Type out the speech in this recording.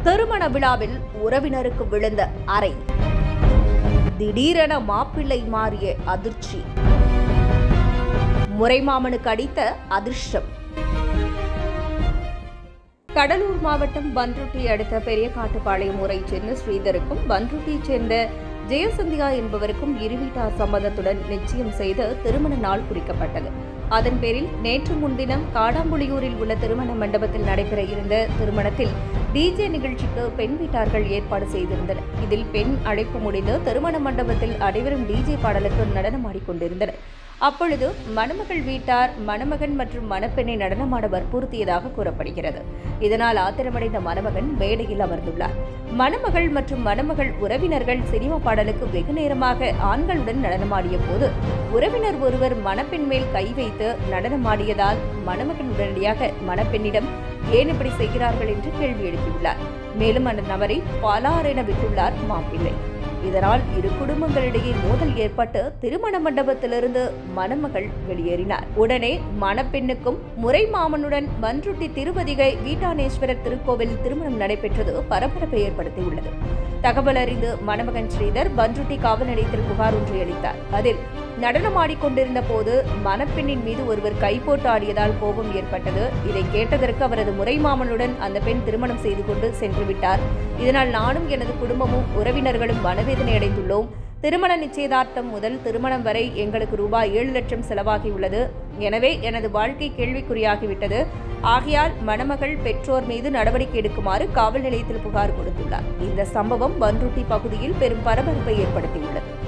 திருமண விழாவில் உறவினருக்கு விழுந்த அறை திடீரென மாப்பிள்ளை மாறிய அதிர்ச்சி முறைமாமனுக்கு அடித்த அதிர்ஷ்டம் கடலூர் மாவட்டம் பன்ருட்டி அடுத்த பெரிய காட்டுப்பாளையம் ஊரை சேர்ந்த ஸ்ரீதருக்கும் பன்ருட்டியைச் சேர்ந்த ஜெயசந்தியா என்பவருக்கும் இருவீட்டார் சம்மதத்துடன் நிச்சயம் செய்து திருமண நாள் குறிக்கப்பட்டது அதன் பேரில் நேற்று முன்தினம் காடாம்புலியூரில் உள்ள திருமண மண்டபத்தில் நடைபெற இருந்த திருமணத்தில் டிஜே நிகழ்ச்சிக்கு பெண் வீட்டார்கள் ஏற்பாடு செய்திருந்தனர் இதில் பெண் அழைப்பு முடிந்து திருமண மண்டபத்தில் அனைவரும் டிஜே பாடலுக்கு நடனமாடிக்கொண்டிருந்தனர் அப்பொழுது மணமகள் வீட்டார் மணமகன் மற்றும் மணப்பெண்ணை நடனமாட வற்புறுத்தியதாக கூறப்படுகிறது இதனால் ஆத்திரமடைந்த மணமகன் மேடையில் அமர்ந்துள்ளார் மணமகள் மற்றும் மணமகள் உறவினர்கள் சினிமா பாடலுக்கு வெகு நேரமாக ஆண்களுடன் நடனமாடிய போது உறவினர் ஒருவர் மணப்பெண் மேல் கை வைத்து நடனமாடியதால் மணமகன் உடனடியாக மணப்பெண்ணிடம் ஏன் இப்படி செய்கிறார்கள் என்று கேள்வி எழுப்பியுள்ளார் மேலும் அந்த நபரை பலாரென விட்டுள்ளார் மாப்பிள்ளை இதனால் இரு குடும்பங்களிடையே மோதல் ஏற்பட்டு திருமண மண்டபத்திலிருந்து மணமகள் வெளியேறினார் உடனே மணப்பெண்ணுக்கும் முறை மாமனுடன் மன்றுட்டி திருவதிகை வீட்டானேஸ்வரர் திருக்கோவில் திருமணம் நடைபெற்றது பரபரப்பை ஏற்படுத்தியுள்ளது தகவல் அறிந்து மணமகன் ஸ்ரீதர் பன்ருட்டி காவல் நிலையத்தில் புகார் ஒன்றை அளித்தார் அதில் நடனமாடிக்கொண்டிருந்த போது மணப்பெண்ணின் மீது ஒருவர் கை போட்டு ஆடியதால் கோபம் ஏற்பட்டது இதை கேட்டதற்கு அவரது முறைமாமனுடன் அந்த பெண் திருமணம் செய்து கொண்டு சென்று விட்டார் இதனால் நானும் எனது குடும்பமும் உறவினர்களும் மனவேதனை அடைந்துள்ளோம் திருமண நிச்சயதார்த்தம் முதல் திருமணம் வரை எங்களுக்கு ரூபாய் ஏழு லட்சம் செலவாகியுள்ளது எனவே எனது வாழ்க்கை கேள்விக்குறியாகிவிட்டது ஆகையால் மணமகள் பெற்றோர் மீது நடவடிக்கை எடுக்குமாறு காவல் நிலையத்தில் புகார் கொடுத்துள்ளார் இந்த சம்பவம் பன்ருட்டி பகுதியில் பெரும் பரபரப்பை ஏற்படுத்தியுள்ளது